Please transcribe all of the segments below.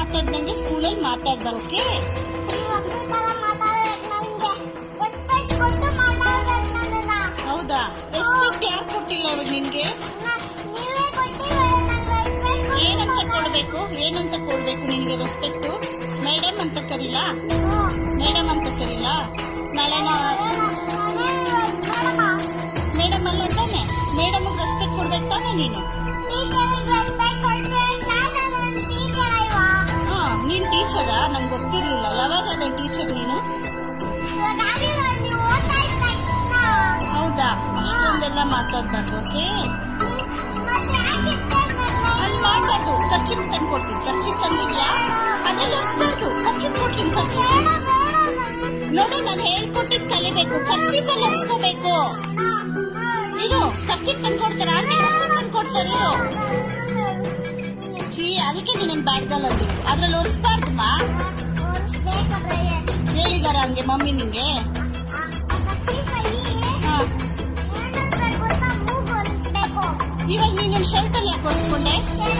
ಮಾತಾಡ್ದಂಗೆ ಸ್ಕೂಲಲ್ಲಿ ಮಾತಾಡ್ಬಾರ್ದು ಓಕೆ ನೀವು ಅದ್ರ ತರ ಮಾತಾಡ್ಬೇಕು ನಂಗೆ ರೆಸ್ಪೆಕ್ಟ್ ಕೊಟ್ಟು ಮಾತಾಡ್ಬೇಕು ನನ್ನನ್ನ ಹೌದಾ ರೆಸ್ಪೆಕ್ಟ್ ಯಾರು ಕೊಟ್ಟಿಲ್ಲ ಅವ್ರು ನಿನ್ಗೆ ನ- ನೀವೇ ಕೊಟ್ಟಿರೋದು ನಂಗೆ ರೆಸ್ಪೆಕ್ಟ್ ಏನಂತ ಕೊಡ್ಬೇಕು ಏನಂತ ಕೊಡ್ಬೇಕು ನಿನ್ಗೆ ರೆಸ್ಪೆಕ್ಟ್ ಮೇಡಮ್ ಅಂತ ಕರೀಲಾ ಮೇಡಮ್ ಅಂತ ಕರೀಲಾ ನಾಳೆ ನಾ ಮೇಡಮ್ ಅಲ್ಲ ತಾನೆ ಮೇಡಮ್ ರೆಸ್ಪೆಕ್ಟ್ ಕೊಡ್ಬೇಕು ತಾನೆ ನೀನು ಹಾ ನೀನ್ ಟೀಚರಾ ನಂಗೆ ಗೊತ್ತಿರ್ಲಿಲ್ಲ ಯಾವಾಗ ಅದೇ ಟೀಚರ್ ನೀನು ಹೌದಾ ಅಷ್ಟೊಂದೆಲ್ಲ ಮಾತಾಡ್ಬಾರ್ದು ಓಕೆ ಅಲ್ಲಿ ಮಾಡ್ಬಾರ್ದು ಖರ್ಚಿಗೆ ತಂದು ಕೊಡ್ತೀನಿ ಖರ್ಚಿಗೆ ತಂದಿದ್ಯಾ ಅದ್ರಲ್ಲಿ ಒರ್ಸ್ಬಾರ್ದು ಖರ್ಚಿಗೆ ಕೊಡ್ತೀನಿ ಖರ್ಚು ನೋಡು ನಾನು ಹೇಳ್ಕೊಟ್ಟಿದ್ ಕಲಿಬೇಕು ಖರ್ಚಿಗಲ್ಲಿ ಒರ್ಸ್ಕೋಬೇಕು ಇರು ಖರ್ಚಿಗೆ ತಂದು ಕೊಡ್ತಾರ ಆಂಟಿ ಖರ್ಚಿಗೆ ತಂದು ಕೊಡ್ತಾರೆ ಇರು ಚೀ ಅದಕ್ಕೆ ನೀನೇನ್ ಬ್ಯಾಡ್ಗಲ್ ಅಂದಿದ್ದು ಅದ್ರಲ್ಲಿ ಒರ್ಸ್ಬಾರ್ದಮ್ಮ ಹೇಳಿದಾರ ಹಂಗೆ ಮಮ್ಮಿ ನಿಂಗೆ ಹಾ ಇವಾಗ ನೀನು ಶರ್ಟ್ ಅಲ್ಲಿ ಯಾಕೆ ಒರ್ಸ್ಕೊಂಡೆ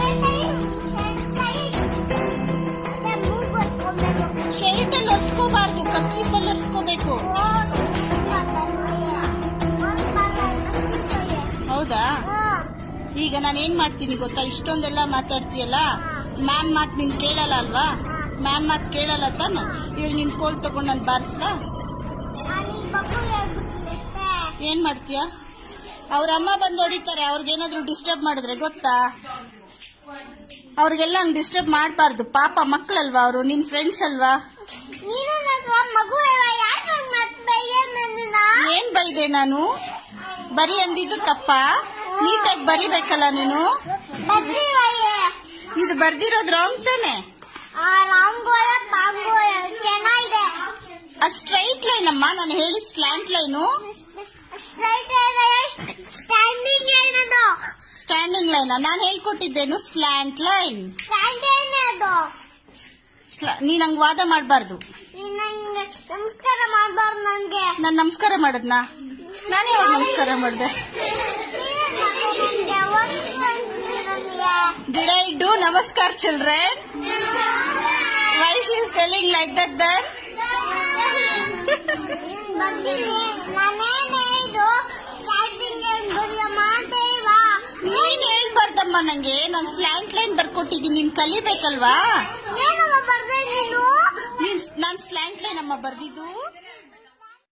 ಶರ್ಟ್ ಅಲ್ಲಿ ಒರ್ಸ್ಕೋಬಾರ್ದು ಖರ್ಚಿಫಲ್ಲಿ ಒರ್ಸ್ಕೋಬೇಕು ಹೌದಾ ಈಗ ನಾನು ಏನ್ ಮಾಡ್ತೀನಿ ಗೊತ್ತಾ ಇಷ್ಟೊಂದೆಲ್ಲ ಮಾತಾಡ್ತೀಯಲ್ಲ ಮ್ಯಾಮ್ ಮಾತ್ ನೀನ್ ಕೇಳಲ್ಲ ಅಲ್ವಾ ಮ್ಯಾಮ್ ಮಾತ್ ಕೇಳಲ್ಲ ತಾನೆ ಇವಾಗ ನಿನ್ ಕೋಲ್ ತಗೊಂಡ್ ನಾನು ಬಾರಿಸ್ಲಾ ಏನ್ ಮಾಡ್ತೀಯ ಅವ್ರ ಅಮ್ಮ ಬಂದು ಹೊಡಿತಾರೆ ಅವ್ರಿಗೇನಾದ್ರೂ ಡಿಸ್ಟರ್ಬ್ ಮಾಡಿದ್ರೆ ಗೊತ್ತಾ ಅವ್ರಿಗೆಲ್ಲ ಹಂಗ್ ಡಿಸ್ಟರ್ಬ್ ಮಾಡಬಾರ್ದು ಪಾಪ ಮಕ್ಕಳಲ್ವಾ ಅವರು ನಿನ್ ಫ್ರೆಂಡ್ಸ್ ಅಲ್ವಾ ನೀನು ನನ್ನ ಮಗು ಯಾಕೆ ಮತ್ತೆ ನನ್ನ ಏನ್ ಬೈದೆ ನಾನು ಬರಿ ಅಂದಿದ್ದು ತಪ್ಪ ನೀಟಾಗಿ ಬರಿಬೇಕಲ್ಲ ನೀನು ಬರ್ತೀವಯ್ಯ ಇದು ಬರ್ದಿರೋದ್ ರಾಂಗ್ ತಾನೆ ಆ ರಾಮ್ಗೋಯ ಬಾಂಗೋಯ ಚೆನ್ನಾಗಿದೆ ಅದ್ ಸ್ಟ್ರೈಟ್ ಲೈನ್ ಅಮ್ಮ ನಾನು ಹೇಳಿದ ಸ್ಲ್ಯಾಂಟ್ ಲೈನು ಸ್ಟ್ರೈಟ್ ಸ್ಟ್ಯಾಂಡಿಂಗ್ ಏನದು ಸ್ಟ್ಯಾಂಡಿಂಗ್ ಲೈನ್ ನಾನು ಹೇಳ್ಕೊಟ್ಟಿದ್ದೇನು ಸ್ಲ್ಯಾಂಟ್ ಲೈನ್ ಸ್ಟ್ಯಾಂಡ್ ಏನದು ನೀನ್ ಹಂಗ್ ವಾದ ಮಾಡಬಾರ್ದು ನೀನ್ ನಂಗೆ ನಮಸ್ಕಾರ ಮಾಡ್ಬಾರ್ದು ನಂಗೆ ನಾನ್ ನಮಸ್ಕಾರ ಮಾಡದ್ನಾ ನಾನೇ ಯಾವಾಗ ನಮಸ್ಕಾರ ಮಾಡ್ದೆ did I do namaskara children why she is telling like that then ನಾನೇನೇ ಇದು ಸ್ಟ್ಯಾಂಡಿಂಗ್ ಮಾತೇವಾ ನೀನ್ ಹೇಳ್ಬಾರ್ದಮ್ಮ ನಂಗೆ ನಾನ್ ಸ್ಲ್ಯಾಂಟ್ ಲೈನ್ ಬರ್ಕೊಟ್ಟಿದ್ದೀನಿ ನೀನ್ ಕಲಿಬೇಕಲ್ವಾ ಏನಮ್ಮ ಬರ್ದೆ ನೀನು ನೀನ್ ನಾನ್ ಸ್ಲ್ಯಾಂಟ್ ಲೈನ್ ಅಮ್ಮ ಬರ್ದಿದ್ದು